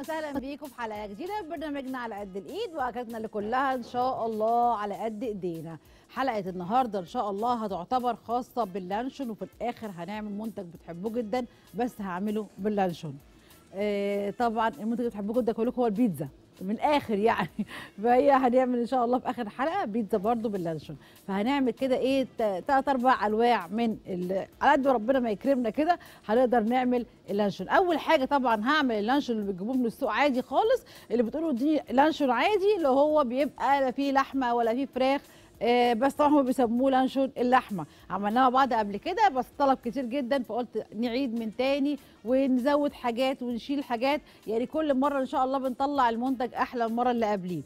وسهلا بيكم في حلقه جديده من برنامجنا على قد الايد واكلاتنا اللي كلها ان شاء الله على قد ايدينا حلقه النهارده ان شاء الله هتعتبر خاصه باللانشون وفي الاخر هنعمل منتج بتحبوه جدا بس هعمله باللانشون آه طبعا المنتج اللي بتحبوه جدا كلكم هو البيتزا من الاخر يعني فهي هنعمل ان شاء الله في اخر الحلقه بيتزا برضو باللانشون فهنعمل كده ايه ثلاث اربع انواع من ال- على قد ربنا ما يكرمنا كده هنقدر نعمل اللانشون اول حاجه طبعا هعمل اللانشون اللي بتجيبوه من السوق عادي خالص اللي بتقولوا دي لانشون عادي اللي هو بيبقى لا فيه لحمه ولا فيه فراخ آه، بس طبعا هم بيسموه لانشون اللحمه عملناه مع بعض قبل كده بس طلب كتير جدا فقلت نعيد من تاني ونزود حاجات ونشيل حاجات يعني كل مره ان شاء الله بنطلع المنتج احلى من المره اللي قبليه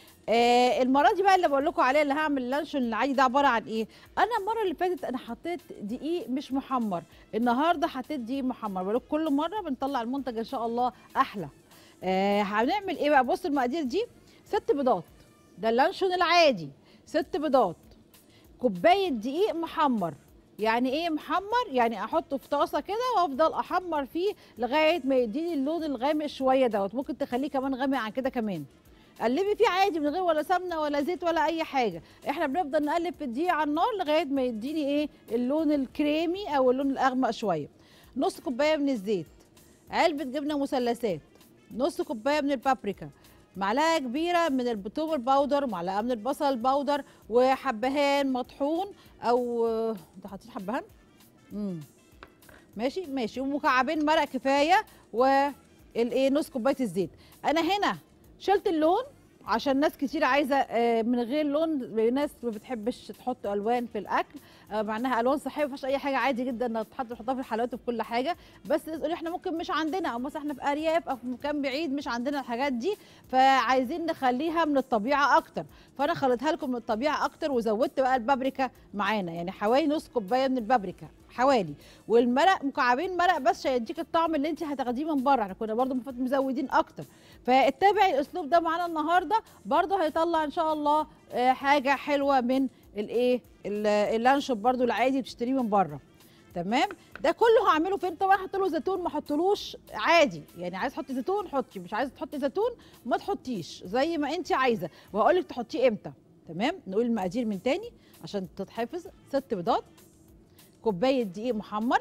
آه المره دي بقى اللي بقول لكم عليها اللي هعمل اللانشون العادي ده عباره عن ايه انا المره اللي فاتت انا حطيت دقيق مش محمر النهارده حطيت دقيق محمر بقول لكم كل مره بنطلع المنتج ان شاء الله احلى آه هنعمل ايه بقى بصوا المقادير دي ست بيضات ده اللانشون العادي ست بيضات كوبايه دقيق محمر يعني ايه محمر يعني احطه في طاسه كده وافضل احمر فيه لغايه ما يديني اللون الغامق شويه دوت ممكن تخليه كمان غامق عن كده كمان قلبي فيه عادي من غير ولا سمنه ولا زيت ولا اي حاجه احنا بنفضل نقلب في الدقيق على النار لغايه ما يديني ايه اللون الكريمي او اللون الاغمق شويه نص كوبايه من الزيت علبه جبنه مثلثات نص كوبايه من البابريكا معلقه كبيره من البتوم الباودر معلقه من البصل الباودر وحبهان مطحون او انت حاطين حبهان امم ماشي ماشي ومكعبين مرق كفايه والايه نص كوبايه الزيت انا هنا شلت اللون عشان ناس كتير عايزه آه، من غير لون ناس ما بتحبش تحط الوان في الاكل آه، مع انها الوان صحيه ما فيهاش اي حاجه عادي جدا انها تتحط تحطها في الحلويات وفي كل حاجه بس تقول احنا ممكن مش عندنا او مثلا احنا في ارياف او في مكان بعيد مش عندنا الحاجات دي فعايزين نخليها من الطبيعه اكتر فانا خليتها لكم من الطبيعه اكتر وزودت بقى البابريكا معانا يعني حوالي نص كوبايه من البابريكا حوالي والمرق مكعبين مرق بس عشان يديك الطعم اللي انت هتاخديه من بره احنا كنا برضو المفروض مزودين اكتر فاتبعي الاسلوب ده معانا النهارده برضو هيطلع ان شاء الله آه، حاجه حلوه من الايه ال- اللانشون برضو العادي بتشتريه من بره تمام ده كله هعمله فين طبعا احط له زيتون ما احطلوش عادي يعني عايز تحطي زيتون حطي مش عايزه تحطي زيتون ما تحطيش زي ما انت عايزه وهقول لك تحطيه امتى تمام نقول المقادير من تاني عشان تتحفظ ست بيضات كوبايه دقيق محمر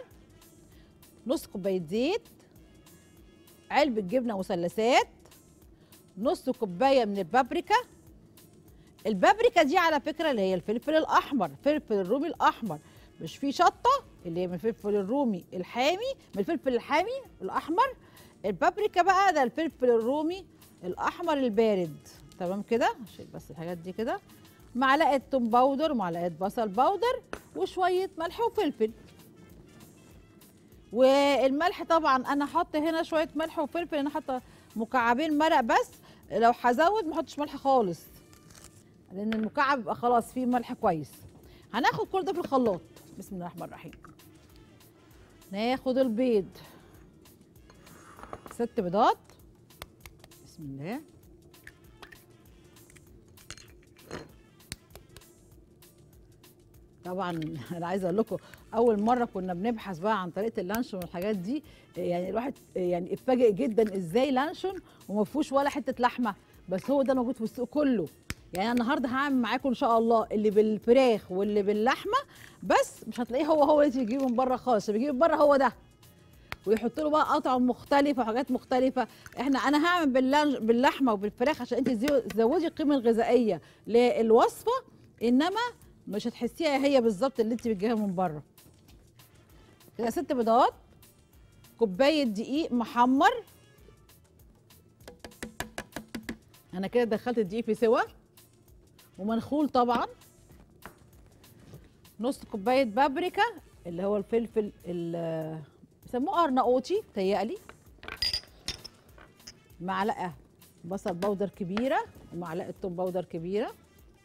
نص كوبايه زيت علبه جبنه مثلثات نص كوبايه من البابريكا البابريكا دي على فكره اللي هي الفلفل الاحمر فلفل الرومي الاحمر مش في شطه اللي هي من الفلفل الرومي الحامي من الفلفل الحامي الاحمر البابريكا بقى ده الفلفل الرومي الاحمر البارد تمام كده شيل بس الحاجات دي كده معلقه توم باودر ومعلقه بصل باودر وشويه ملح وفلفل والملح طبعا انا حاطه هنا شويه ملح وفلفل انا حاطه مكعبين مرق بس لو هزود ما احطش ملح خالص لان المكعب يبقى خلاص فيه ملح كويس هناخد كل ده في الخلاط بسم الله الرحمن الرحيم ناخد البيض ست بيضات بسم الله طبعا انا عايزه اقول لكم اول مره كنا بنبحث بقى عن طريقه اللانشون والحاجات دي يعني الواحد يعني اتفاجئ جدا ازاي لانشون وما فيهوش ولا حته لحمه بس هو ده موجود في السوق كله يعني أنا النهارده هعمل معاكم ان شاء الله اللي بالفراخ واللي باللحمه بس مش هتلاقيه هو هو اللي تجيبه من بره خالص اللي بيجيب من بره هو ده ويحط له بقى اطعم مختلفه وحاجات مختلفه احنا انا هعمل باللانج باللحمه وبالفراخ عشان انت تزي- تزودي القيمه الغذائيه للوصفه انما مش هتحسيها هي بالظبط اللي انت بتجيبها من بره كده ست بيضات كوبايه دقيق محمر انا كده دخلت الدقيق في سوا ومنخول طبعا نص كوبايه بابريكا اللي هو الفلفل ال- بيسموه ارناؤوطي تهيألي معلقه بصل بودر كبيره ومعلقه توم بودر كبيره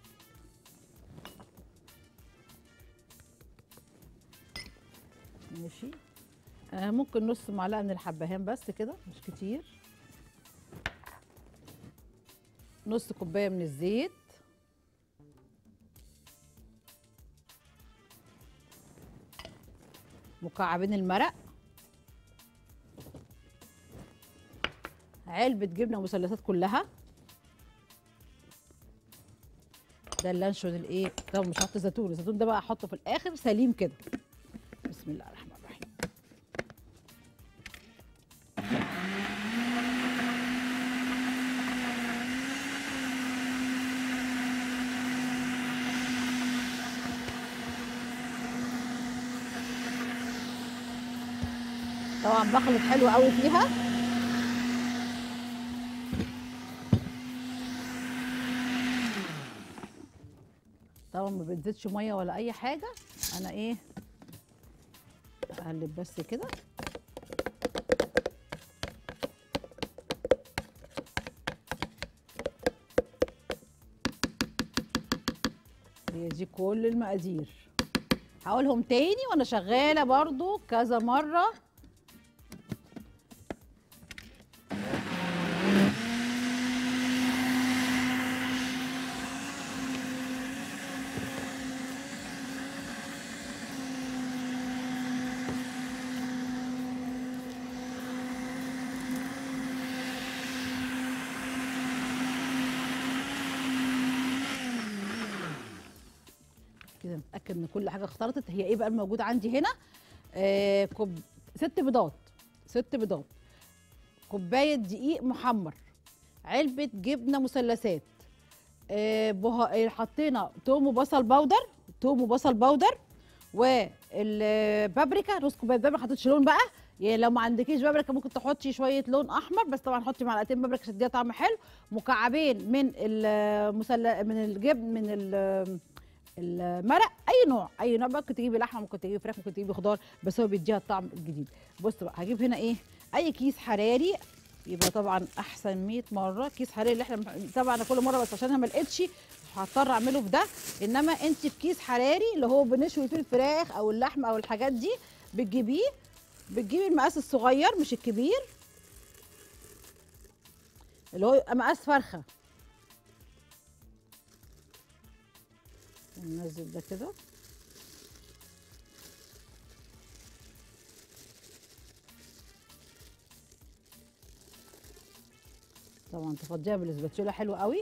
ماشي آه ممكن نص معلقه من الحبهان بس كده مش كتير نص كوبايه من الزيت مكعبين المرق علبه جبنه مثلثات كلها ده اللانشون الايه ده مش هحط زيتون الزيتون ده بقى احطه في الاخر سليم كده بسم الله الرحمن الرحيم طبعا بخلط حلو قوي فيها طبعا ما بتزيدش ميه ولا اي حاجه انا ايه اقلب بس كده هي دي كل المقادير هقولهم تاني وانا شغاله برضو كذا مره كده نتاكد ان كل حاجه اختلطت هي ايه بقى الموجود عندي هنا آه كوب ست بيضات ست بيضات كوبايه دقيق محمر علبه جبنه مثلثات آه بها... آه، حطينا توم وبصل بودر توم وبصل بودر والبابريكا نص كوبايه بابريكا ما حطيتش لون بقى يعني لو ما عندكيش بابريكا ممكن تحطي شويه لون احمر بس طبعا حطي معلقتين بابريكا عشان تديها طعم حلو مكعبين من المثلث من الجبن من ال- المرق اي نوع اي نوع بقى ممكن تجيبي لحمه ممكن تجيبي فراخ ممكن تجيبي خضار بس هو بيديها الطعم الجديد بصوا بقى هجيب هنا ايه اي كيس حراري يبقى طبعا احسن 100 مره كيس حراري اللي احنا طبعا أنا كل مره بس عشان انا ما لقيتش هضطر اعمله في ده انما انت في كيس حراري اللي هو بنشوي فيه الفراخ او اللحم او الحاجات دي بتجيبيه بتجيبي المقاس الصغير مش الكبير اللي هو يبقى مقاس فرخه ننزل ده كده طبعا تفضيها بالاسباتشولا حلو قوي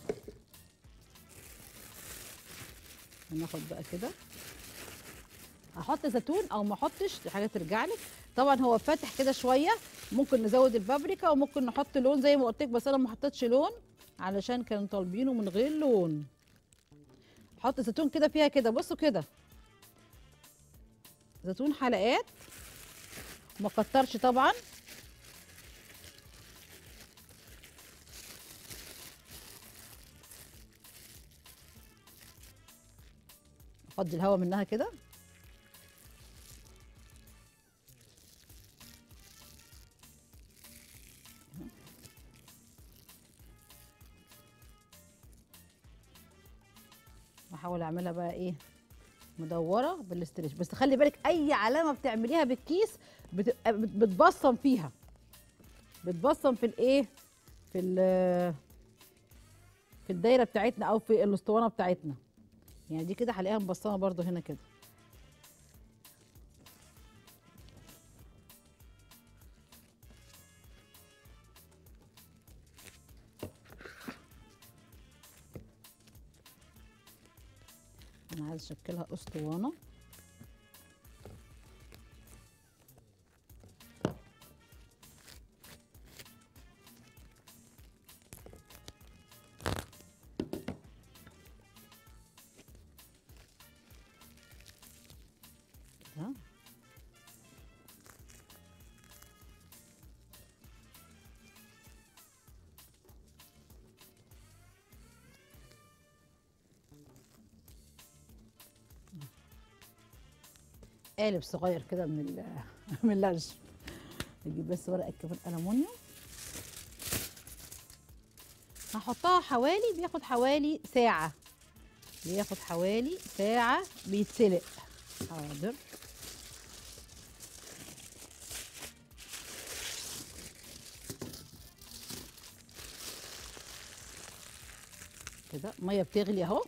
هناخد بقى كده هحط زيتون او ما احطش دي حاجه ترجع لك طبعا هو فاتح كده شويه ممكن نزود البابريكا وممكن نحط لون زي ما قلت لك بس انا ما حطيتش لون علشان كانوا طالبينه من غير لون حط زيتون كده فيها كده بصوا كده زيتون حلقات ما كترش طبعا افضي الهواء منها كده واحاول اعملها بقى ايه مدوره بالاستريتش بس خلي بالك اي علامه بتعمليها بالكيس بتبقى بت- بتبصم فيها بتبصم في الايه في ال- في الدايره بتاعتنا او في الاسطوانه بتاعتنا يعني دي كده هلاقيها مبصمه برضو هنا كده انا عايز اشكلها اسطوانه كده. قالب صغير كده من ال من اللانش نجيب بس ورقه كمان الومنيوم هحطها حوالي بياخد حوالي ساعه بياخد حوالي ساعه بيتسلق حاضر كده ميه بتغلي اهو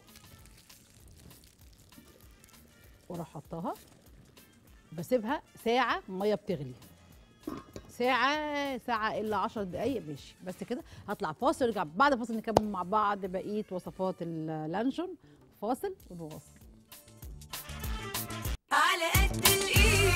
واروح حطاها بسيبها ساعه ميه بتغلي ساعة ساعة إلا 10 دقايق ماشي بس كده هطلع فاصل ونرجع بعد فاصل نكمل مع بعض بقية وصفات اللانشون فاصل ونواصل على قد الايد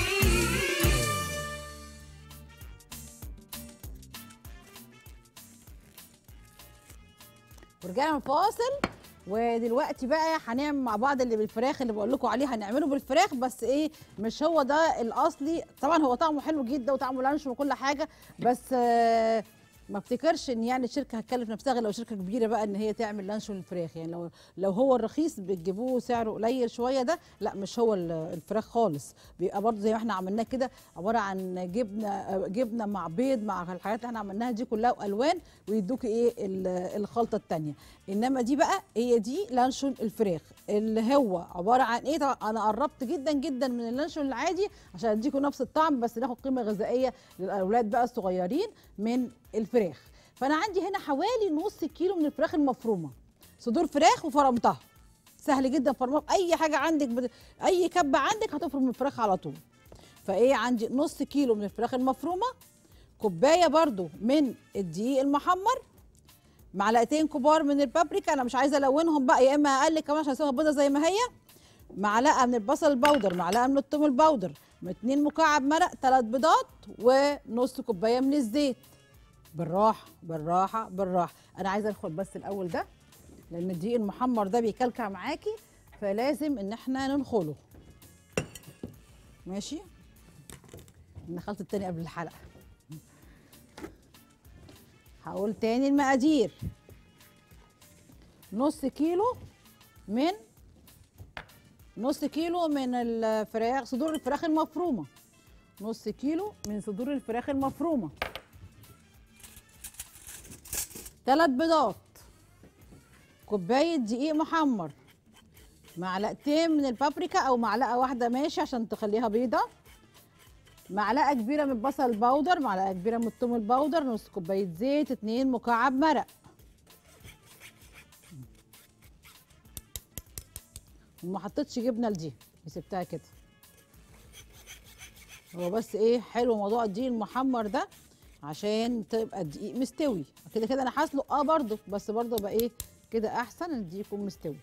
ورجعنا من فاصل ودلوقتي بقى هنعمل مع بعض اللي بالفراخ اللي بقول لكم عليه هنعمله بالفراخ بس ايه مش هو ده الاصلي طبعا هو طعمه حلو جدا وطعمه لانشون وكل حاجه بس آه ما افتكرش ان يعني الشركه هتكلف نفسها غير لو شركه كبيره بقى ان هي تعمل لانشون الفراخ يعني لو لو هو الرخيص بتجيبوه سعره قليل شويه ده لا مش هو ال- الفراخ خالص بيبقى برضه زي ما احنا عملناه كده عباره عن جبنه آه، جبنه مع بيض مع الحاجات اللي احنا عملناها دي كلها والوان ويدوكي ايه ال- الخلطه الثانيه انما دي بقى هي دي لانشون الفراخ اللي هو عباره عن ايه طبعا انا قربت جدا جدا من اللانشون العادي عشان اديكم نفس الطعم بس ناخد قيمه غذائيه للاولاد بقى الصغيرين من الفراخ فانا عندي هنا حوالي نص كيلو من الفراخ المفرومه صدور فراخ وفرمتها سهل جدا فرمها اي حاجه عندك بد... اي كبه عندك هتفرم الفراخ على طول فايه عندي نص كيلو من الفراخ المفرومه كوبايه برضو من الدقيق المحمر معلقتين كبار من البابريكا انا مش عايزه الونهم بقى يا اما اقل كمان عشان اسيبها بيضه زي ما هي معلقه من البصل البودر معلقه من الثوم البودر اتنين مكعب مرق ثلاث بيضات ونص كوبايه من الزيت بالراحه بالراحه بالراحه انا عايزه ادخل بس الاول ده لان الدقيق المحمر ده بيكلكع معاكي فلازم ان احنا ننخله ماشي دخلت التاني قبل الحلقه هقول تاني المقادير نص كيلو من نص كيلو من الفراخ صدور الفراخ المفرومه نص كيلو من صدور الفراخ المفرومه ثلاث بيضات كوبايه دقيق محمر معلقتين من البابريكا او معلقه واحده ماشي عشان تخليها بيضه معلقه كبيره من البصل البودر معلقه كبيره من الثوم البودر نص كوبايه زيت اتنين مكعب مرق وما حطيتش جبنه لدي سبتها كده هو بس ايه حلو موضوع الدقيق المحمر ده عشان تبقى الدقيق مستوي كده كده انا هسلق اه برضو بس برضو بقى ايه كده احسن ان الدقيق يكون مستوي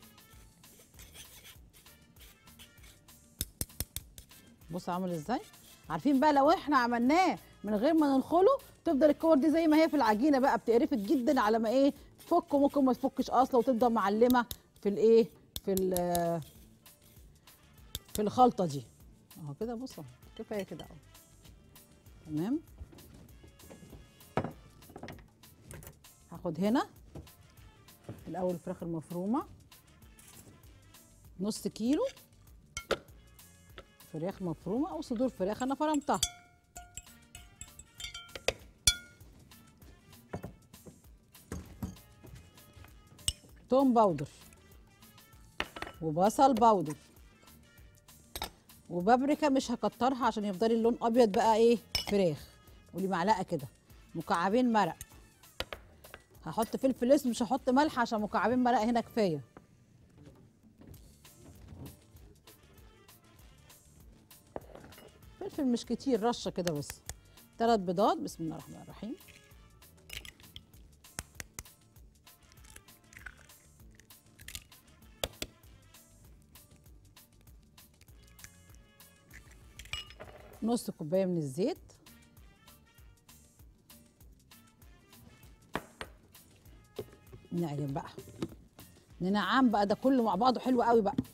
بص عامل ازاي عارفين بقى لو احنا عملناه من غير ما ننخله تفضل الكور دي زي ما هي في العجينه بقى بتقرفك جدا على ما ايه تفك وممكن ما تفكش اصلا وتفضل معلمه في الايه في ال- في الخلطه دي اهو كده بص اهو كفايه كده اهو تمام هاخد هنا الاول الفراخ المفرومه نص كيلو فراخ مفرومه او صدور فراخ انا فرمتها توم باودر وبصل باودر وبابريكا مش هكترها عشان يفضل اللون ابيض بقى ايه فراخ ولي معلقه كده مكعبين مرق هحط فلفل اسود مش هحط ملح عشان مكعبين مرق هنا كفايه فلفل مش كتير رشه كده بس ثلاث بيضات بسم الله الرحمن الرحيم نص كوبايه من الزيت نعجن بقى ننعم بقى ده كله مع بعضه حلو قوي بقى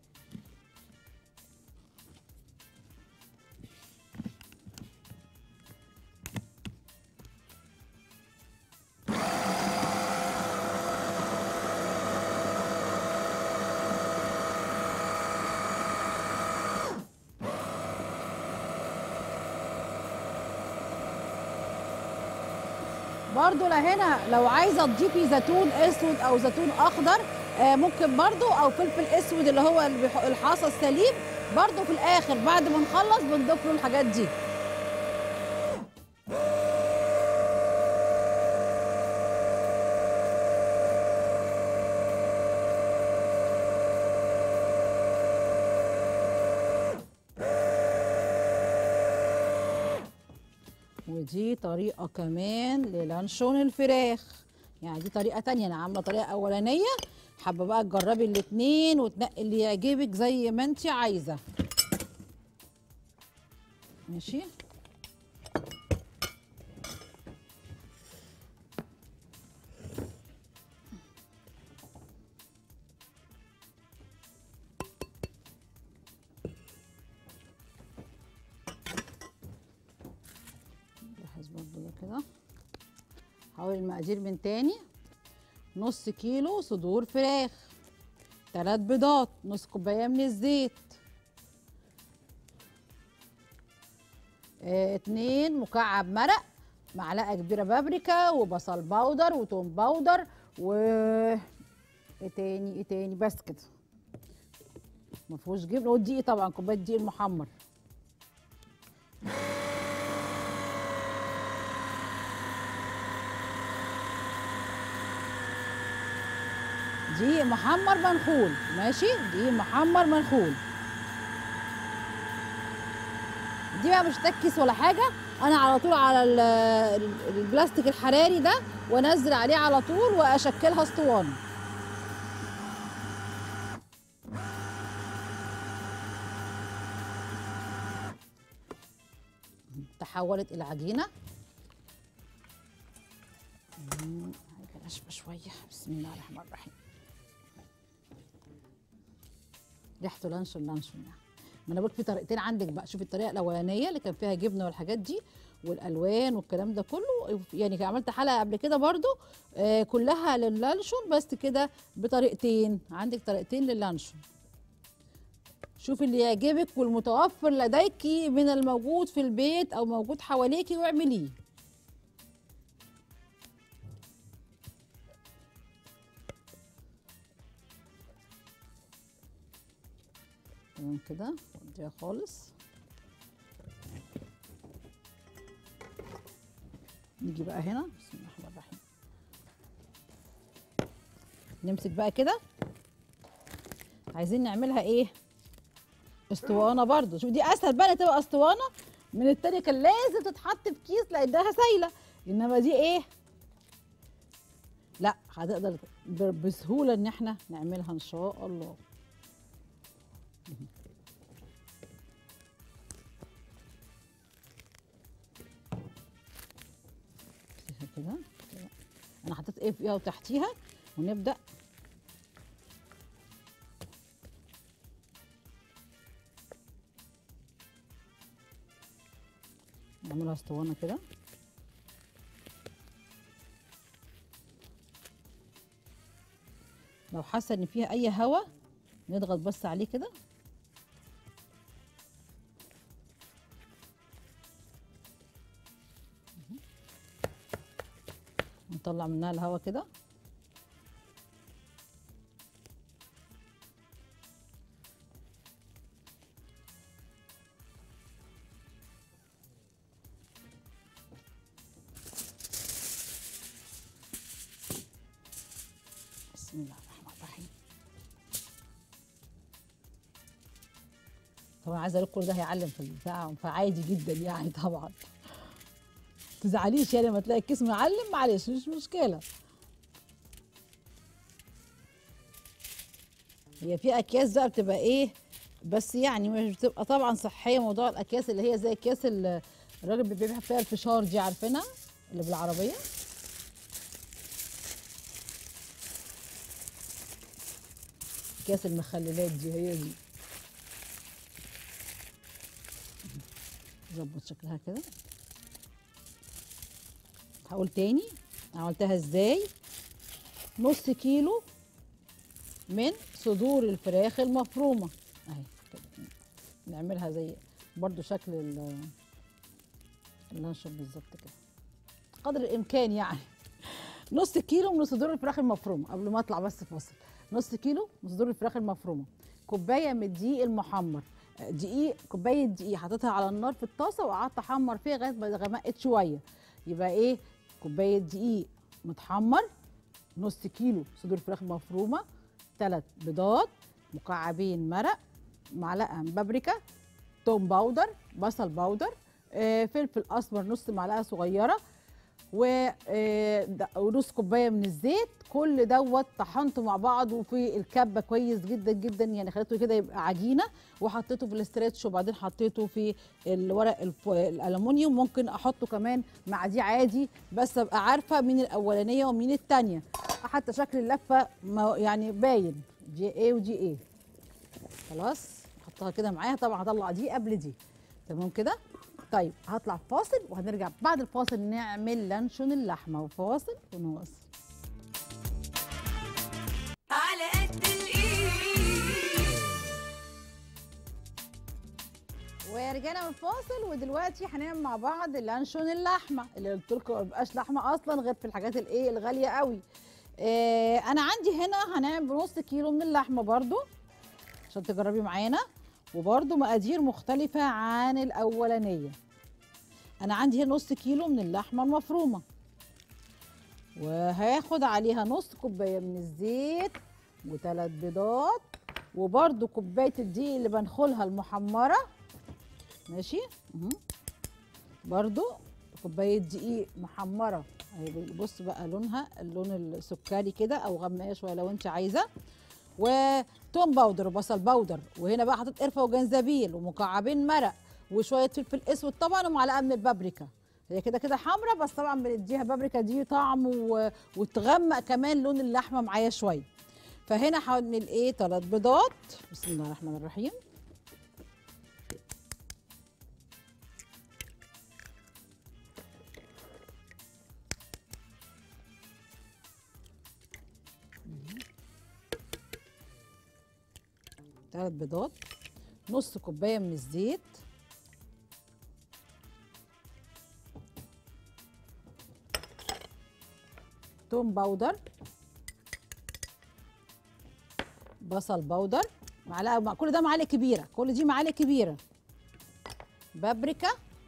برضو لا هنا لو عايزه تضيفي زيتون اسود او زيتون اخضر آه ممكن برضو او فلفل اسود اللي هو البح- الحاصى السليم برضو في الاخر بعد ما نخلص بنضيف له الحاجات دي ودي طريقة كمان للانشون الفراخ يعني دي طريقة تانية أنا عاملة طريقة أولانية حابة بقى تجربي الاتنين وتنقي اللي يعجبك زي ما انت عايزة ماشي جهز برضو ده كده هقول المقادير من تاني نص كيلو صدور فراخ تلات بيضات نص كوبايه من الزيت اه اتنين مكعب مرق معلقه كبيره بابريكا وبصل باودر وتوم باودر و ايه تاني ايه تاني بس كده مفيهوش جبنه والدقيق طبعا كوبايه دقيق المحمر دقيق محمر منخول ماشي دقيق محمر منخول دي بقى مش تكس ولا حاجه انا على طول على ال- ال- البلاستيك الحراري ده وانزل عليه على طول واشكلها اسطوانه تحولت الى عجينه مم، هيبقى ناشفه شويه بسم الله الرحمن الرحيم ريحته لانشون لانشون يعني ما انا بقول في طريقتين عندك بقى شوفي الطريقه الاولانيه اللي كان فيها جبنه والحاجات دي والالوان والكلام ده كله يعني عملت حلقه قبل كده برضو آه كلها لللانشون بس كده بطريقتين عندك طريقتين لللانشون شوفي اللي يعجبك والمتوفر لديك من الموجود في البيت او موجود حواليكي واعمليه تمام كده وديها خالص نيجي بقى هنا بسم الله الرحمن الرحيم نمسك بقى كده عايزين نعملها ايه اسطوانه برضو شوف دي اسهل بقى إنها تبقى اسطوانه من التانية كان لازم تتحط في كيس لانها سايله انما دي ايه لا هتقدر ب- بسهوله ان احنا نعملها ان شاء الله فيها كده كده. انا حطيت ايه فيها وتحتيها ونبدا نعملها اسطوانه كده لو حاسه ان فيها اي هوا نضغط بس عليه كده نطلع منها الهوا كده بسم الله الرحمن الرحيم طبعا عايزه اقول كل ده هيعلم في البتاع فعادي جدا يعني طبعا تزعليش يعني لما تلاقي الكيس معلم معلش مش مشكله هي في اكياس بقى بتبقى ايه بس يعني مش بتبقى طبعا صحيه موضوع الاكياس اللي هي زي اكياس ال- الراجل بيبيع فيها الفشار دي عارفينها اللي بالعربيه اكياس المخللات دي هي دي ظبط شكلها كده هقول تاني عملتها ازاي نص كيلو من صدور الفراخ المفرومه اهي كده نعملها زي برضو شكل ال- اللانشون بالظبط كده قدر الامكان يعني نص كيلو من صدور الفراخ المفرومه قبل ما اطلع بس فاصل نص كيلو من صدور الفراخ المفرومه كوبايه من الدقيق المحمر آه، دقيق كوبايه دقيق حطيتها على النار في الطاسه وقعدت احمر فيها لغايه ما غمقت شويه يبقى ايه كوبايه دقيق متحمر نص كيلو صدور فراخ مفرومه ثلاث بيضات مكعبين مرق معلقه من بابريكا توم باودر بصل باودر آه، فلفل اسمر نص معلقه صغيره و آه، د- ونص كوبايه من الزيت كل دوت طحنته مع بعض وفي الكبه كويس جدا جدا يعني خليته كده يبقى عجينه وحطيته في الاسترتش وبعدين حطيته في الورق الف- الالومنيوم ممكن احطه كمان مع دي عادي بس ابقى عارفه مين الاولانيه ومين الثانيه حتى شكل اللفه ما- يعني باين دي ايه ودي ايه خلاص احطها كده معاها طبعا هطلع دي قبل دي تمام كده طيب هطلع فاصل وهنرجع بعد الفاصل نعمل لانشون اللحمه وفاصل ونواصل على قد الايد ورجعنا من الفاصل ودلوقتي هنعمل مع بعض لانشون اللحمه اللي قلت لكم ما بيبقاش لحمه اصلا غير في الحاجات الايه الغاليه قوي إيه انا عندي هنا هنعمل بنص كيلو من اللحمه برضو عشان تجربي معانا وبرضو مقادير مختلفه عن الاولانيه انا عندي هنا نص كيلو من اللحمه المفرومه وهاخد عليها نص كوبايه من الزيت وثلاث بيضات وبرضو كوبايه الدقيق اللي بنخلها المحمره ماشي مهم. برضو كوبايه دقيق محمره اهي بص بقى لونها اللون السكري كده او غمقيه شويه لو انت عايزه وتوم باودر وبصل باودر وهنا بقى حطيت قرفه وجنزبيل ومكعبين مرق وشويه فلفل اسود طبعا ومعلقه من البابريكا هي كده كده حمرا بس طبعا بنديها بابريكا دي طعم و... وتغمق كمان لون اللحمه معايا شويه فهنا هعمل ايه ثلاث بيضات بسم الله الرحمن الرحيم ثلاث بيضات نص كوبايه من الزيت توم باودر بصل باودر معلقه مع- كل ده معالق كبيره كل دي معالق كبيره بابريكا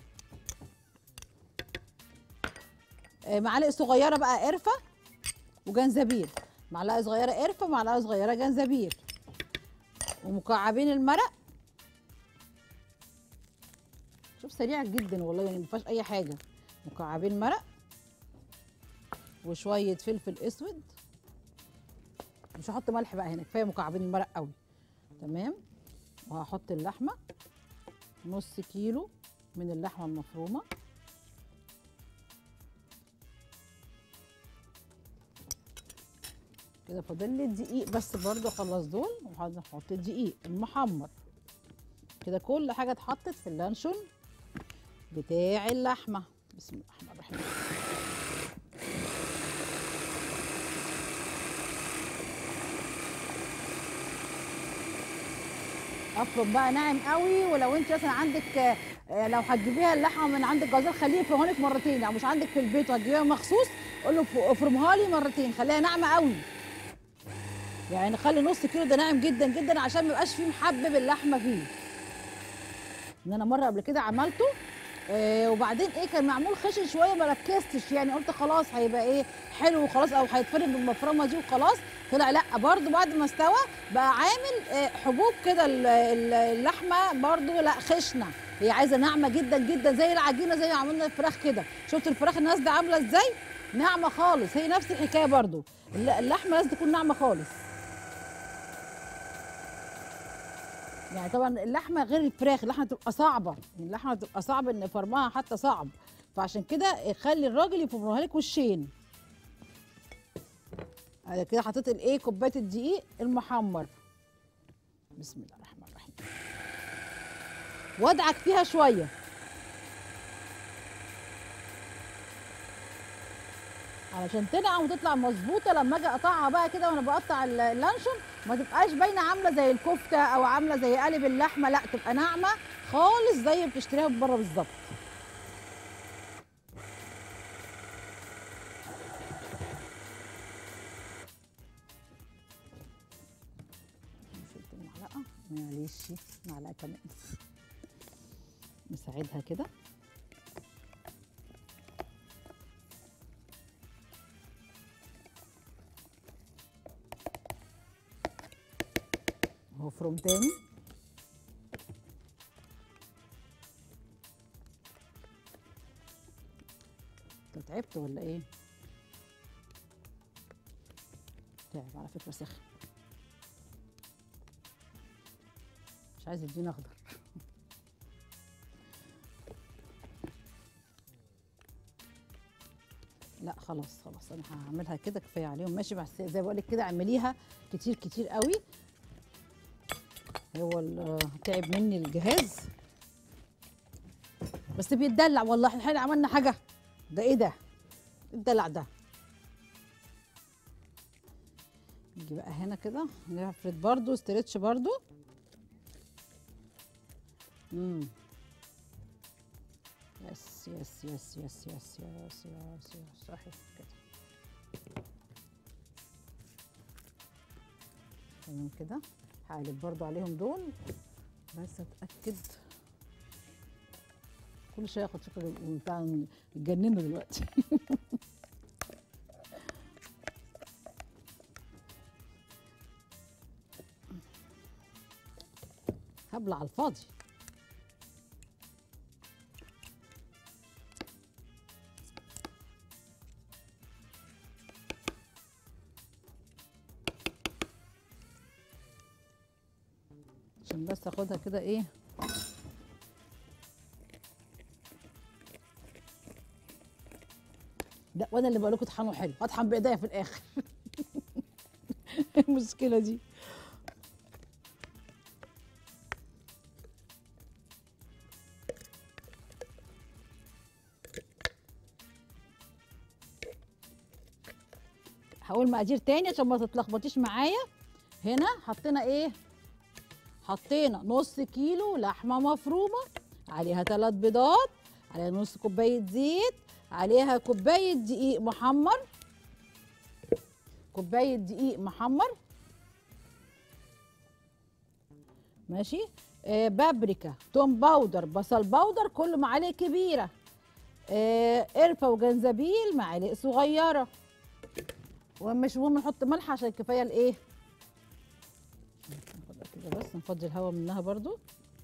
آه، معالق صغيره بقى قرفه وجنزبيل معلقه صغيره قرفه معلقه صغيره جنزبيل ومكعبين المرق شوف سريع جدا والله يعني ما فيهاش اي حاجه مكعبين مرق وشويه فلفل اسود مش هحط ملح بقى هنا كفايه مكعبين المرق قوي تمام وهحط اللحمه نص كيلو من اللحمه المفرومه كده فاضل لي الدقيق بس برضو اخلص دول وهحط الدقيق المحمر كده كل حاجه اتحطت في اللانشون بتاع اللحمه بسم الله الرحمن الرحيم افرم بقى ناعم قوي ولو انت مثلا عندك آه، آه، لو هتجيبيها اللحمه من عند الجزار خليه يفرمها لك مرتين يعني مش عندك في البيت وهتجيبيها مخصوص قول له ف- افرمها لي مرتين خليها ناعمه قوي يعني نخلي نص كيلو ده ناعم جدا جدا عشان ما يبقاش فيه محبب اللحمه فيه ان انا مره قبل كده عملته آه وبعدين ايه كان معمول خشن شويه ما ركزتش يعني قلت خلاص هيبقى ايه حلو وخلاص او هيتفرم بالمفرمه دي وخلاص طلع لا برضو بعد ما استوى بقى عامل آه حبوب كده ال- ال- اللحمه برضو لا خشنه هي عايزه ناعمه جدا جدا زي العجينه زي ما عملنا الفراخ كده شفت الفراخ الناس ده عامله ازاي ناعمه خالص هي نفس الحكايه برضو الل- اللحمه لازم تكون ناعمه خالص يعني طبعا اللحمه غير الفراخ اللحمه تبقى صعبه يعني اللحمه تبقى صعب ان فرمها حتى صعب فعشان كده خلي الراجل يفرمها لك وشين انا كده حطيت الايه كوبايه الدقيق المحمر بسم الله الرحمن الرحيم وادعك فيها شويه علشان تنعم وتطلع مظبوطه لما اجي اقطعها بقى كده وانا بقطع ال- اللانشون ما تبقاش باينه عامله زي الكفته او عامله زي قالب اللحمه لا تبقى ناعمه خالص زي ما بتشتريها من بره بالظبط شلت المعلقه معلش معلقه كمان نساعدها كده اهو فروم تاني انت تعبت ولا ايه تعب على فكره سخن مش عايز يدينا اخضر لا خلاص خلاص انا هعملها كده كفايه عليهم ماشي بس زي ما بقول لك كده اعمليها كتير كتير قوي هو ال- تعب مني الجهاز بس بيتدلع والله احنا عملنا حاجه ده ايه ده الدلع ده نيجي بقى هنا كده نفرد برضو استرتش برضو امم يس يس يس يس يس يس يس يس صحيح كده تمام كده هقلب برضو عليهم دول بس اتاكد كل شويه اخد شكل بتاع يتجننوا دلوقتي هبلع على الفاضي عشان بس اخدها كده ايه لا وانا اللي بقول لكم طحنوا حلو اطحن بايديا في الاخر المشكله دي هقول مقادير تاني عشان ما تتلخبطيش معايا هنا حطينا ايه حطينا نص كيلو لحمه مفرومه عليها ثلاث بيضات عليها نص كوبايه زيت عليها كوبايه دقيق محمر كوبايه دقيق محمر ماشي آه بابريكا توم باودر بصل باودر كله معالق كبيره آه قرفه وجنزبيل معالق صغيره ومش مهم نحط ملح عشان كفايه الايه ناخدها كده بس نفضي الهواء منها برضو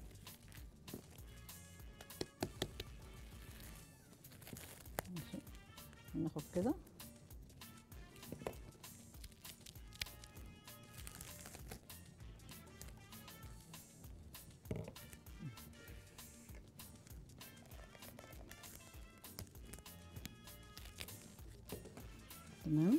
ماشي. ناخد كده تمام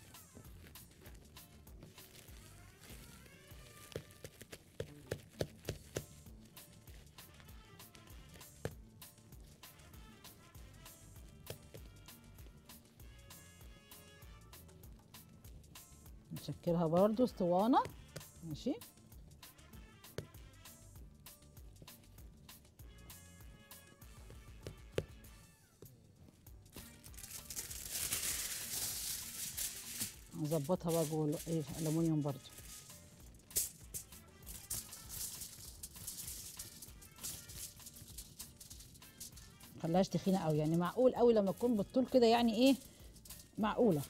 نشكلها برضو اسطوانة ماشي نظبطها بقى جوه ال- ايه الالومنيوم برضو خلاش تخينه قوي يعني معقول قوي لما تكون بالطول كده يعني ايه معقوله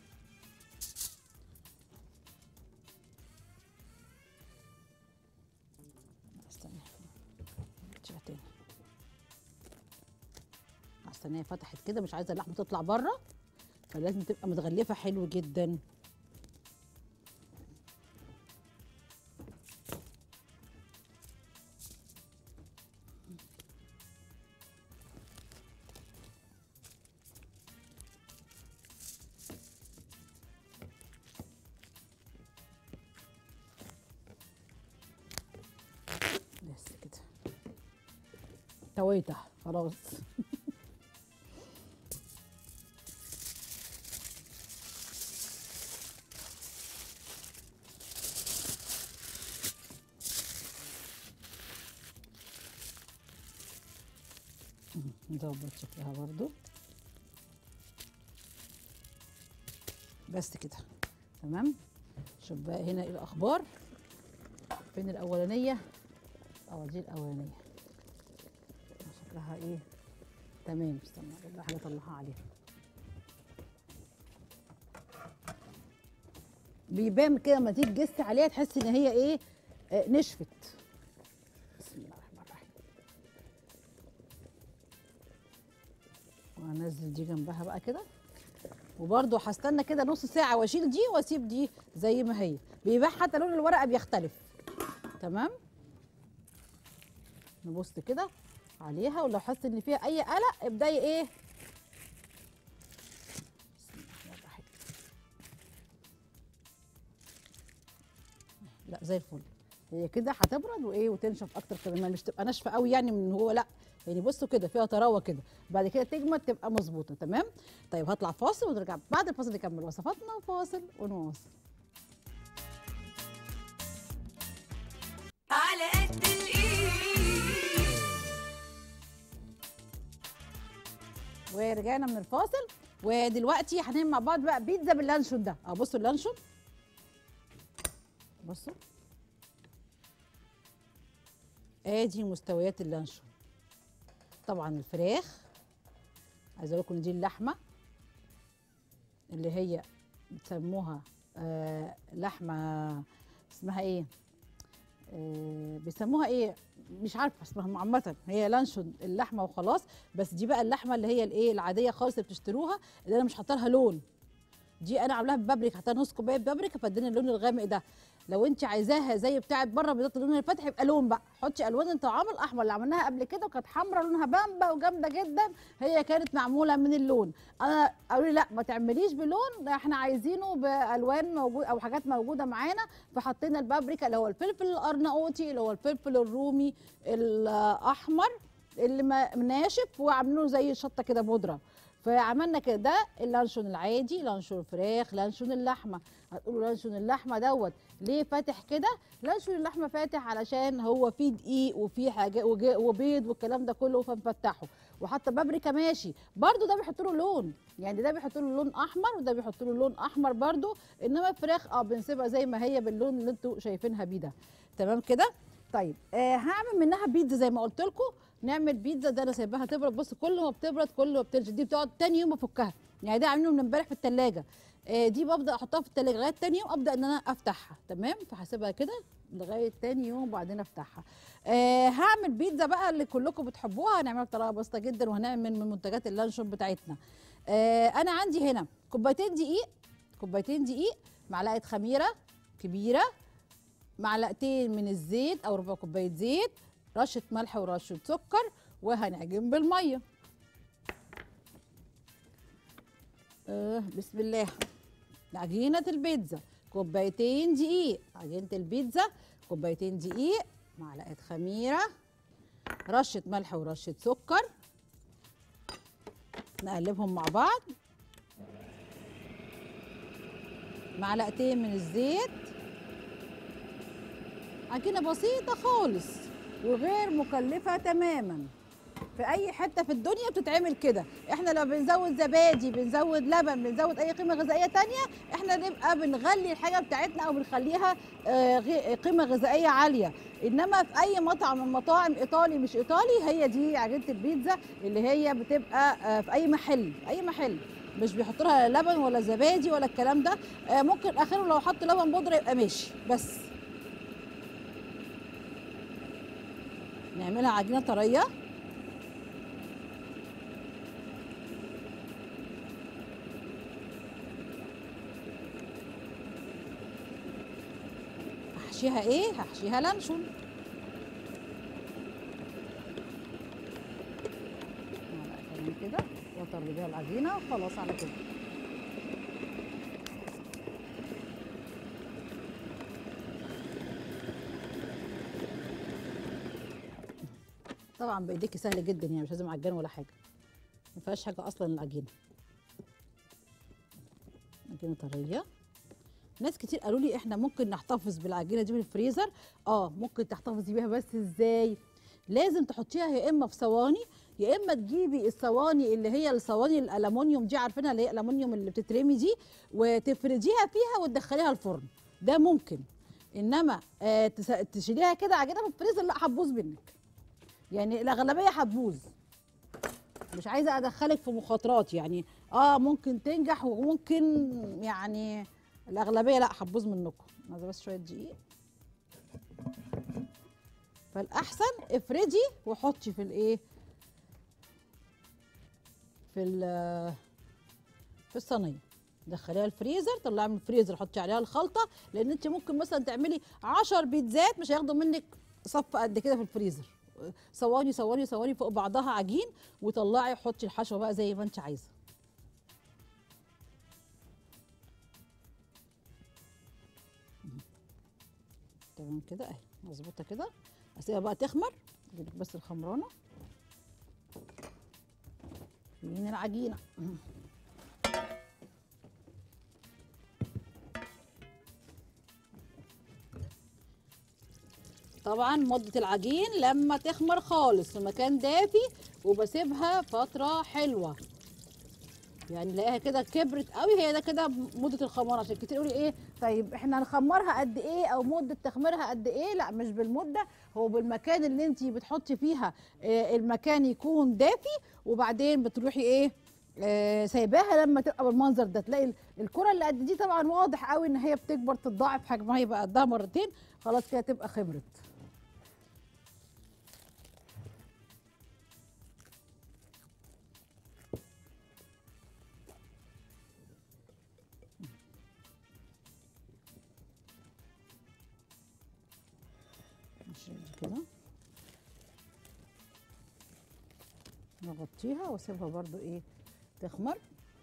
استنى ارجع تاني استنى هي فتحت كده مش عايزه اللحمه تطلع بره فلازم تبقى متغلفه حلو جدا بس كده تويتها خلاص نظبط شكلها برضو بس كده تمام شوف بقى هنا ايه الاخبار فين الاولانيه اه دي الاولانيه شكلها ايه تمام استنى اجيب لها حاجه اطلعها عليها بيبان كده لما تيجي تجس عليها تحس ان هي ايه آه نشفت بسم الله الرحمن الرحيم وهنزل دي جنبها بقى كده وبرده هستنى كده نص ساعه واشيل دي واسيب دي زي ما هي بيبقى حتى لون الورقه بيختلف تمام نبص كده عليها ولو حاسه ان فيها اي قلق ابداي ايه بسم الله الرحمن الرحيم. لا زي الفل هي كده هتبرد وايه وتنشف اكتر كمان مش تبقى ناشفه قوي يعني من هو لا يعني بصوا كده فيها طراوه كده بعد كده تجمد تبقى مظبوطه تمام طيب هطلع فاصل ونرجع بعد الفاصل نكمل وصفاتنا وفاصل ونواصل على قد الايد ورجعنا من الفاصل ودلوقتي هنعمل مع بعض بقى بيتزا باللانشون ده اه بصوا اللانشون بصوا ادي مستويات اللانشون طبعا الفراخ عايزه اقول لكم إن دي اللحمه اللي هي بتسموها آه لحمه اسمها ايه آه بيسموها ايه مش عارفه اسمها عامه هي لانشون اللحمه وخلاص بس دي بقى اللحمه اللي هي الايه العاديه خالص اللي بتشتروها اللي انا مش حاطه لها لون دي انا عاملاها ببابريكا حاطه نص كوبايه بابريكا فاداني اللون الغامق ده لو انت عايزاها زي بتاعه بره بيضات اللون الفاتح يبقى لون بقى حطي الوان الطعام الاحمر اللي عملناها قبل كده وكانت حمراء لونها بامبا وجامده جدا هي كانت معموله من اللون انا قالوا لي لا ما تعمليش بلون ده احنا عايزينه بالوان موجود او حاجات موجوده معانا فحطينا البابريكا اللي هو الفلفل الارناؤوطي اللي هو الفلفل الرومي الاحمر اللي ما- ناشف وعاملينه زي الشطه كده بودره فعملنا كده ده اللانشون العادي لانشون الفراخ لانشون اللحمه هتقولوا لانشون اللحمه دوت ليه فاتح كده لانشون اللحمه فاتح علشان هو فيه دقيق وفيه حاجه وج- وبيض والكلام ده كله فنفتحه وحتى بابريكا ماشي برضو ده بيحط له لون يعني ده بيحط له لون احمر وده بيحط له لون احمر برضو انما الفراخ اه بنسيبها زي ما هي باللون اللي انتوا شايفينها بيه ده تمام كده طيب آه هعمل منها بيتزا زي ما قلت لكم نعمل بيتزا ده انا سايباها تبرد بص كل ما بتبرد كل ما بتنشف دي بتقعد تاني يوم افكها يعني ده عاملينه من امبارح في التلاجة آه دي ببدا احطها في التلاجة لغايه تاني يوم ابدا ان انا افتحها تمام فهسيبها كده لغايه تاني يوم وبعدين افتحها آه هعمل بيتزا بقى اللي كلكم بتحبوها هنعملها بطريقه بسيطه جدا وهنعمل من منتجات اللانشون بتاعتنا آه انا عندي هنا كوبايتين دقيق كوبايتين دقيق معلقه خميره كبيره معلقتين من الزيت او ربع كوبايه زيت رشه ملح ورشه سكر وهنعجن بالميه آه بسم الله عجينه البيتزا كوبايتين دقيق عجينه البيتزا كوبايتين دقيق معلقه خميره رشه ملح ورشه سكر نقلبهم مع بعض معلقتين من الزيت عجينه بسيطه خالص وغير مكلفه تماما في اي حته في الدنيا بتتعمل كده احنا لو بنزود زبادي بنزود لبن بنزود اي قيمه غذائيه تانية احنا نبقى بنغلي الحاجه بتاعتنا او بنخليها آه، غي- قيمه غذائيه عاليه انما في اي مطعم من مطاعم ايطالي مش ايطالي هي دي عجينه البيتزا اللي هي بتبقى آه، في اي محل اي محل مش بيحط لها لا لبن ولا زبادي ولا الكلام ده آه، ممكن اخره لو حط لبن بودره يبقى ماشي بس نعملها عجينه طريه هحشيها ايه هحشيها لانشون معلقه كمان كده واطر بيها العجينه وخلاص على كده طبعا بايديكي سهل جدا يعني مش لازم عجان ولا حاجه ما فيهاش حاجه اصلا العجينه عجينه طريه ناس كتير قالوا لي احنا ممكن نحتفظ بالعجينه دي في الفريزر اه ممكن تحتفظي بيها بس ازاي لازم تحطيها يا اما في صواني يا اما تجيبي الصواني اللي هي الصواني الالومنيوم دي عارفينها اللي هي الالومنيوم اللي بتترمي دي وتفرديها فيها وتدخليها الفرن ده ممكن انما آه تس- تشيليها كده عجينه في الفريزر لا هتبوظ منك يعني الاغلبيه هتبوظ مش عايزه ادخلك في مخاطرات يعني اه ممكن تنجح وممكن يعني الاغلبيه لا هتبوظ منكم عايزه بس شويه دقيق فالاحسن افردي وحطي في الايه في ال- في الصينيه دخليها الفريزر طلعها من الفريزر حطي عليها الخلطه لان انت ممكن مثلا تعملي 10 بيتزات مش هياخدوا منك صف قد كده في الفريزر صواني صواني صواني فوق بعضها عجين وطلعي حطي الحشوه بقى زي ما انت عايزه تمام كده اهي مظبوطه كده اسيبها بقى تخمر اجيب بس الخمرانه فين العجينه طبعا مدة العجين لما تخمر خالص في مكان دافي وبسيبها فترة حلوة يعني نلاقيها كده كبرت قوي هي ده كده مدة الخمار عشان كتير يقولي ايه طيب احنا هنخمرها قد ايه او مدة تخميرها قد ايه لا مش بالمدة هو بالمكان اللي انت بتحطي فيها آه، المكان يكون دافي وبعدين بتروحي ايه آه، سايباها لما تبقى بالمنظر ده تلاقي ال- الكرة اللي قد دي طبعا واضح قوي ان هي بتكبر تتضاعف حجمها يبقى قدها مرتين خلاص كده تبقى خمرت نشيل دي كده نغطيها واسيبها برضو ايه تخمر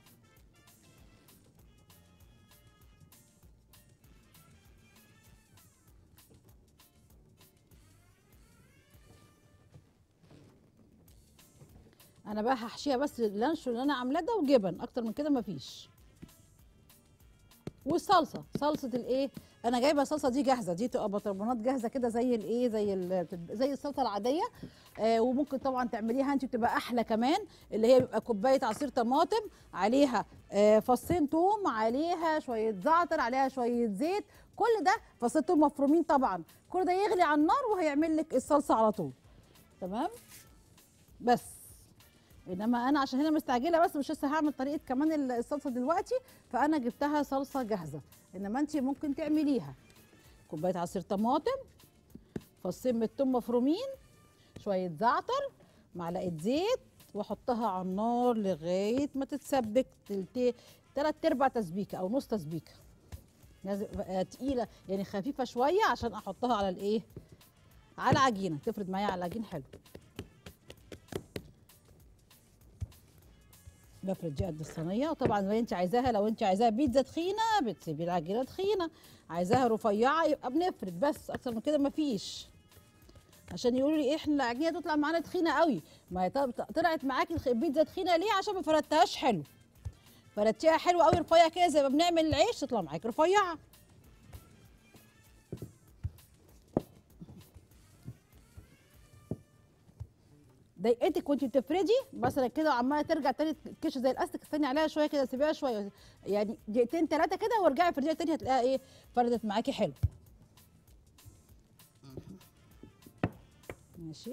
انا بقى هحشيها بس اللانشون اللي انا عاملاه ده وجبن اكتر من كده مفيش والصلصه صلصه الايه انا جايبه الصلصه دي جاهزه دي تبقى بطرمانات جاهزه كده زي الايه زي ال- زي الصلصه العاديه آه وممكن طبعا تعمليها انت بتبقى احلى كمان اللي هي بيبقى كوبايه عصير طماطم عليها آه فصين توم عليها شويه زعتر عليها شويه زيت كل ده فصين توم مفرومين طبعا كل ده يغلي على النار وهيعمل لك الصلصه على طول تمام بس انما انا عشان هنا مستعجله بس مش لسه هعمل طريقه كمان ال- الصلصه دلوقتي فانا جبتها صلصه جاهزه انما انت ممكن تعمليها كوبايه عصير طماطم فصين من الثوم مفرومين شويه زعتر معلقه زيت واحطها على النار لغايه ما تتسبك تلت تلات ارباع تسبيكه او نص تسبيكه لازم تبقى تقيله يعني خفيفه شويه عشان احطها على الايه على العجينه تفرد معايا على العجين حلو بفرد دي قد الصينيه وطبعا لو انت عايزاها لو انت عايزاها بيتزا تخينه بتسيبي العجينه تخينه عايزاها رفيعه يبقى بنفرد بس اكتر من كده مفيش عشان يقولوا لي احنا العجينه تطلع معانا تخينه قوي ما هي طب- طلعت معاكي الخ- البيتزا تخينه ليه عشان ما فردتهاش حلو فردتيها حلو قوي رفيع كده زي ما بنعمل العيش تطلع معاكي رفيعه ضايقتك وانت بتفردي مثلا كده وعماله ترجع تاني تكش زي الاستك استني عليها شويه كده سيبيها شويه يعني دقيقتين ثلاثه كده وارجعي فرديها تاني هتلاقيها ايه فردت معاكي حلو ماشي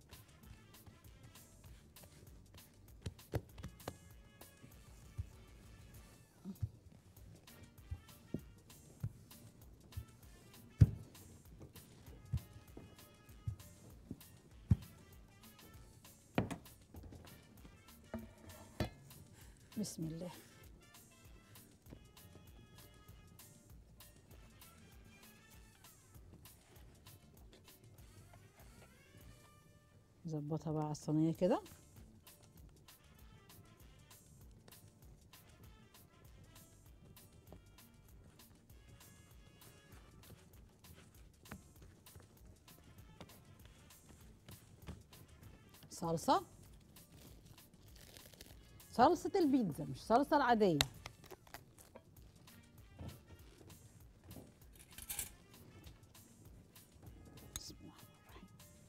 بسم الله ظبطها بقى على الصينيه كده صلصه صلصه البيتزا مش صلصه العاديه بسم الله الرحمن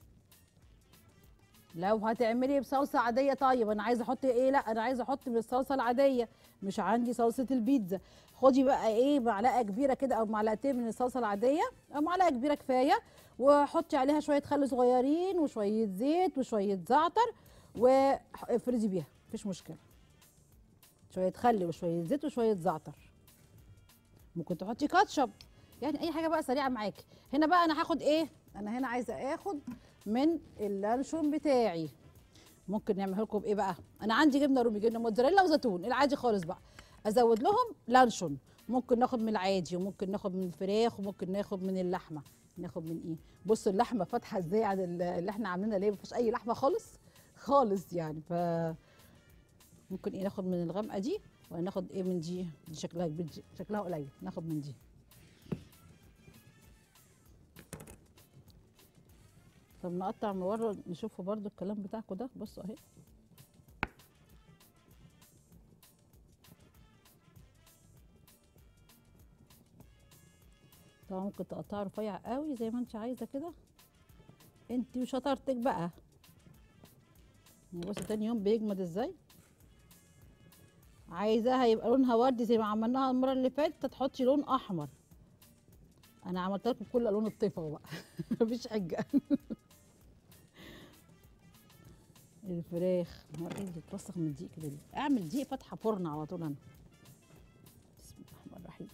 الرحيم لو هتعملي بصلصه عاديه طيب انا عايزه احط ايه لا انا عايزه احط بالصلصه العاديه مش عندي صلصه البيتزا خدي بقى ايه معلقه كبيره كده او معلقتين من الصلصه العاديه او معلقه كبيره كفايه وحطي عليها شويه خل صغيرين وشويه زيت وشويه زعتر وافرزي بيها مفيش مشكله شويه خل وشويه زيت وشويه زعتر ممكن تحطي كاتشب يعني اي حاجه بقى سريعه معاكي هنا بقى انا هاخد ايه انا هنا عايزه اخد من اللانشون بتاعي ممكن نعمله لكم بايه بقى انا عندي جبنه رومي جبنه موتزاريلا وزيتون العادي خالص بقى ازود لهم لانشون ممكن ناخد من العادي وممكن ناخد من الفراخ وممكن ناخد من اللحمه ناخد من ايه بصوا اللحمه فاتحه ازاي عن ال- اللي احنا عاملينها ليه ما فيهاش اي لحمه خالص خالص يعني ف ممكن ايه ناخد من الغامقه دي ولا ناخد ايه من دي دي شكلها كبير دي شكلها قليل ناخد من دي طب نقطع من ورا نشوفوا برضو الكلام بتاعكم ده بصوا اهي طبعا ممكن تقطعها رفيع قوي زي ما انت عايزه كده انت وشطارتك بقى بص تاني يوم بيجمد ازاي عايزاها يبقى لونها وردي زي ما عملناها المره اللي فاتت تحطي لون احمر انا عملت لكم كل الوان الطيفه بقى مفيش حجه الفراخ ما ايه اللي بتوسخ من دقيق كده ليه؟ اعمل دقيق فاتحه فرن على طول انا بسم الله الرحمن الرحيم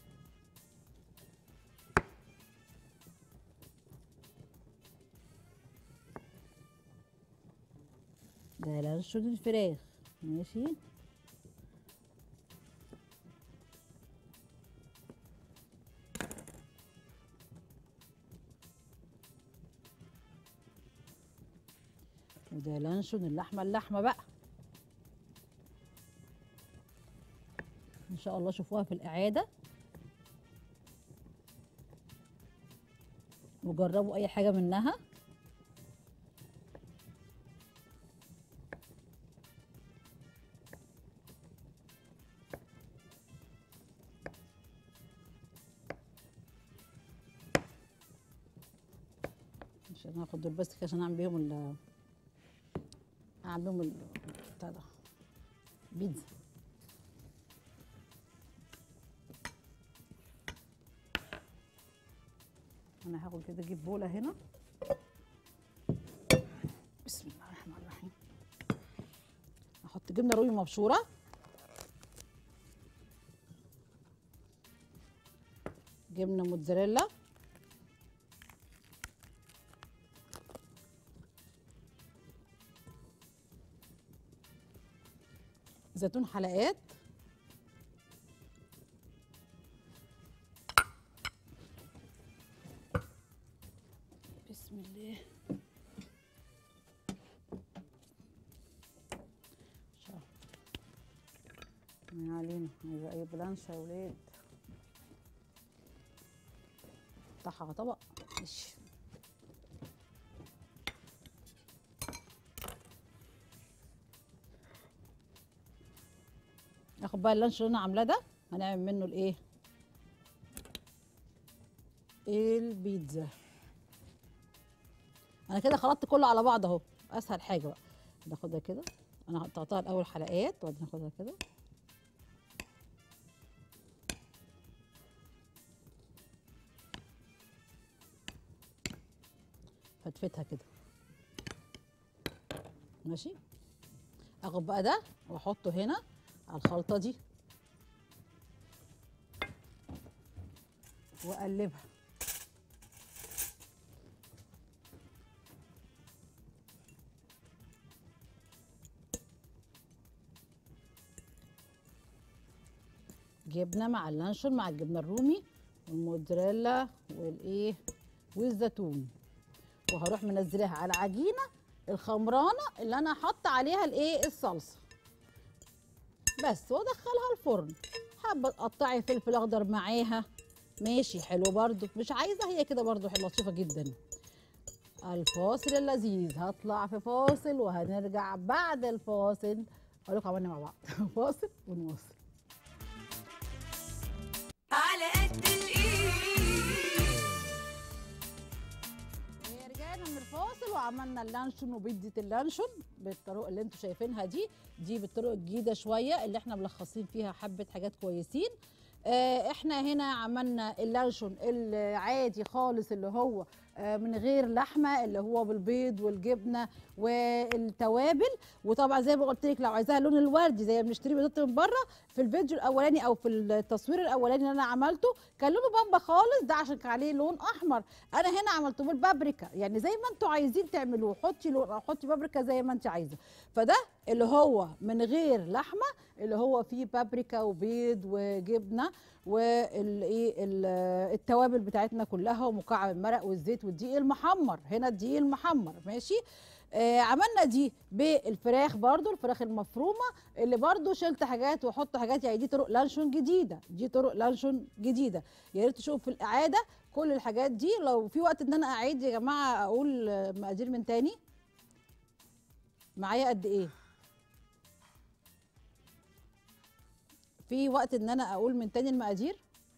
ده لانشون الفراخ ماشي وده لانشون اللحمه اللحمه بقى ان شاء الله شوفوها في الاعاده وجربوا اي حاجه منها عشان هاخد دول بس كده عشان اعمل بيهم ال اعمل بيهم ال- بتاع ده بيتزا انا هاخد كده اجيب بوله هنا بسم الله الرحمن الرحيم احط جبنه رومي مبشوره جبنه موتزاريلا زيتون حلقات بسم الله شهر. من علينا عايزه اي بلانش يا ولاد قطعها على طبق ماشي ناخد بقى اللانش اللي انا عاملاه ده هنعمل منه الايه البيتزا انا كده خلطت كله على بعض اهو اسهل حاجه بقى ناخدها كده انا قطعتها الاول حلقات وبعدين ناخدها كده فتفتها كده ماشي اخد بقى ده واحطه هنا على الخلطه دي واقلبها جبنه مع اللانشون مع الجبنه الرومي والموتزاريلا والايه والزيتون وهروح منزلاها على العجينه الخمرانه اللي انا حاطه عليها الايه الصلصه بس وادخلها الفرن حابه تقطعي فلفل اخضر معاها ماشي حلو برضو مش عايزه هي كده برضو حلوه لطيفه جدا الفاصل اللذيذ هطلع في فاصل وهنرجع بعد الفاصل اقول لكم عملنا مع بعض فاصل ونواصل على قد الايد رجعنا من الفاصل وعملنا اللانشون وبيتزا اللانشون بالطرق اللي انتم شايفينها دي دي بالطرق الجديده شويه اللي احنا ملخصين فيها حبه حاجات كويسين آه احنا هنا عملنا اللانشون العادي خالص اللي هو آه، من غير لحمه اللي هو بالبيض والجبنه والتوابل وطبعا زي ما قلت لك لو عايزاها اللون الوردي زي ما بنشتري بيضات من بره في الفيديو الاولاني او في التصوير الاولاني اللي انا عملته كان لونه بامبا خالص ده عشان كان عليه لون احمر انا هنا عملته بالبابريكا يعني زي ما انتوا عايزين تعملوه حطي لون او حطي بابريكا زي ما انت عايزه فده اللي هو من غير لحمه اللي هو فيه بابريكا وبيض وجبنه والايه التوابل بتاعتنا كلها ومكعب المرق والزيت والدقيق المحمر هنا الدقيق المحمر ماشي آه عملنا دي بالفراخ برضو الفراخ المفرومه اللي برضو شلت حاجات واحط حاجات يعني دي طرق لانشون جديده دي طرق لانشون جديده يا ريت تشوفوا في الاعاده كل الحاجات دي لو في وقت ان انا اعيد يا جماعه اقول آه، مقادير من تاني معايا قد ايه في وقت ان انا اقول من تاني المقادير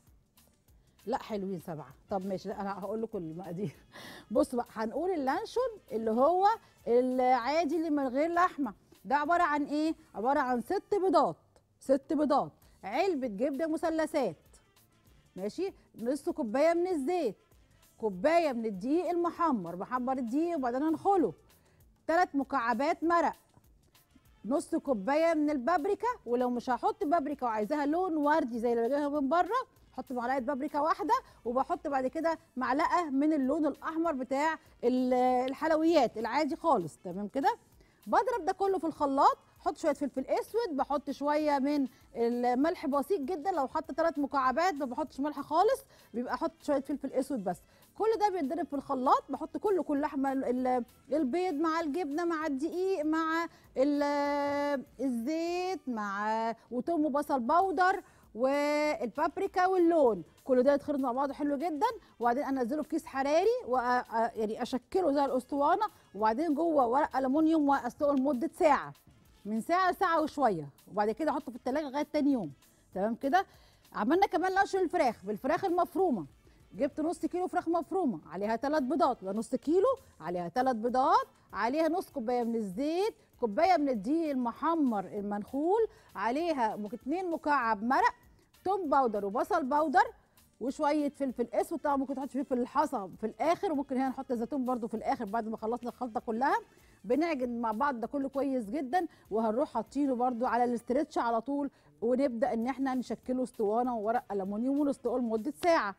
لا حلوين سبعه طب ماشي لا انا هقول لكم المقادير بصوا بقى هنقول اللانشون اللي هو العادي اللي من غير لحمه ده عباره عن ايه عباره عن ست بيضات ست بيضات علبه جبنه مثلثات ماشي نص كوبايه من الزيت كوبايه من الدقيق المحمر بحمر الدقيق وبعدين انخله ثلاث مكعبات مرق نص كوبايه من البابريكا ولو مش هحط بابريكا وعايزاها لون وردي زي اللي بجيبها من بره احط معلقه بابريكا واحده وبحط بعد كده معلقه من اللون الاحمر بتاع ال- الحلويات العادي خالص تمام كده بضرب ده كله في الخلاط احط شويه فلفل اسود بحط شويه من الملح بسيط جدا لو حاطه ثلاث مكعبات ما بحطش ملح خالص بيبقى احط شويه فلفل اسود بس كل ده بيتضرب في الخلاط بحط كله كل لحمه ال- ال- البيض مع الجبنه مع الدقيق مع ال- الزيت مع وتوم وبصل بودر والبابريكا واللون كل ده يتخلط مع بعض حلو جدا وبعدين انزله في كيس حراري و يعني اشكله زي الاسطوانه وبعدين جوه ورق الومنيوم واسلقه لمده ساعه من ساعه لساعه وشويه وبعد كده احطه في التلاجة لغايه تاني يوم تمام كده عملنا كمان لانشون الفراخ بالفراخ المفرومه جبت نص كيلو فراخ مفرومه عليها ثلاث بيضات يبقى نص كيلو عليها ثلاث بيضات عليها نص كوبايه من الزيت كوبايه من الدقيق المحمر المنخول عليها مك- اتنين مكعب مرق توم باودر وبصل باودر وشويه فلفل اسود طبعا ممكن تحط فلفل الحصى في الاخر وممكن هنا نحط زيتون برده في الاخر بعد ما خلصنا الخلطه كلها بنعجن مع بعض ده كله كويس جدا وهنروح حاطينه برده على الاسترتش على طول ونبدا ان احنا نشكله اسطوانه وورق الومنيوم ونسلقه لمده ساعه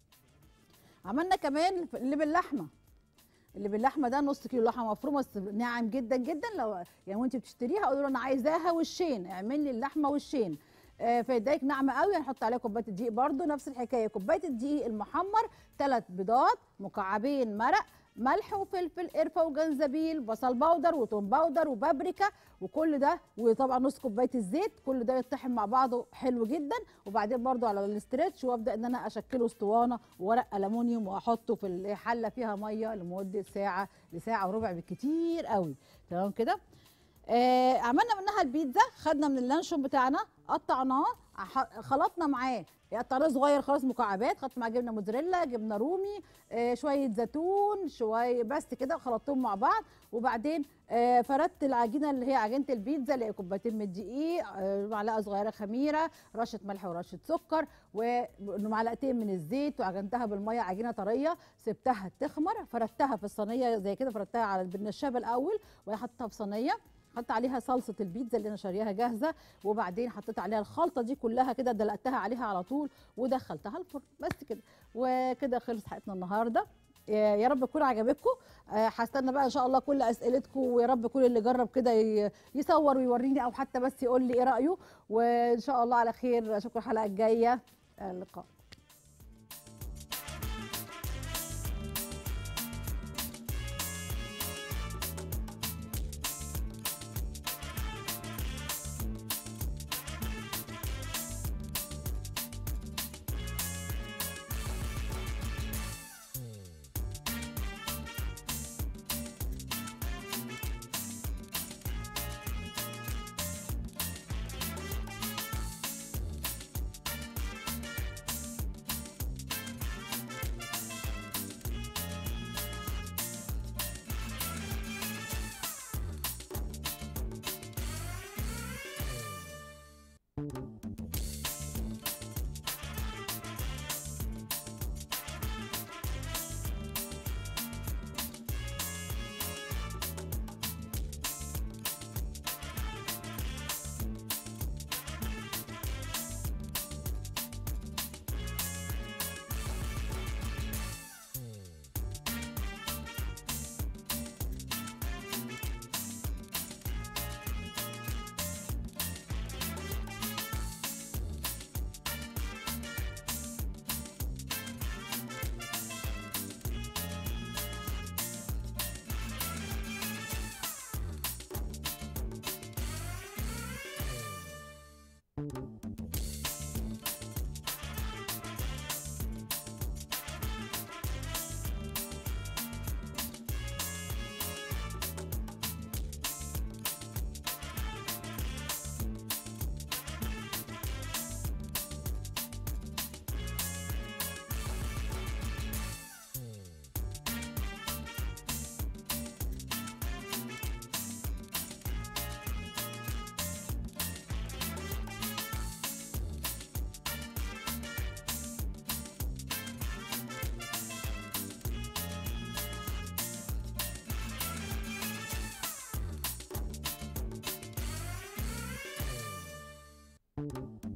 عملنا كمان اللي باللحمه اللي باللحمه ده نص كيلو لحمه مفرومه بس ناعم جدا جدا لو يعني وانت بتشتريها قولوا له انا عايزاها وشين اعمل لي اللحمه وشين آه فيديك ناعمه قوي هنحط عليها كوبايه الدقيق برده نفس الحكايه كوبايه الدقيق المحمر ثلاث بيضات مكعبين مرق ملح وفلفل قرفه وجنزبيل بصل باودر وتوم باودر وبابريكا وكل ده وطبعا نص كوبايه الزيت كل ده يتطحن مع بعضه حلو جدا وبعدين برده على الاسترتش وابدا ان انا اشكله اسطوانه وورق الومنيوم واحطه في الحله فيها ميه لمده ساعه لساعه وربع بالكتير قوي تمام كده آه عملنا منها البيتزا خدنا من اللانشون بتاعنا قطعناه ح- خلطنا معاه قطعناه صغير خالص مكعبات خدت معاه جبنه موتزاريلا جبنه رومي آه شويه زيتون شويه بس كده خلطتهم مع بعض وبعدين آه فردت العجينه اللي هي عجينه البيتزا اللي هي كوبايتين من الدقيق آه معلقه صغيره خميره رشه ملح ورشه سكر ومعلقتين من الزيت وعجنتها بالميه عجينه طريه سبتها تخمر فردتها في الصينيه زي كده فردتها على بالنشابه الاول وحطيتها في صينيه حط عليها صلصه البيتزا اللي انا شارياها جاهزه وبعدين حطيت عليها الخلطه دي كلها كده دلقتها عليها على طول ودخلتها الفرن بس كده وكده خلص حلقتنا النهارده يا يا رب تكون عجبتكم آه، هستنى بقى ان شاء الله كل اسئلتكم ويا رب كل اللي جرب كده ي- يصور ويوريني او حتى بس يقول لي ايه رايه وان شاء الله على خير اشوفكم الحلقه الجايه اللقاء بقى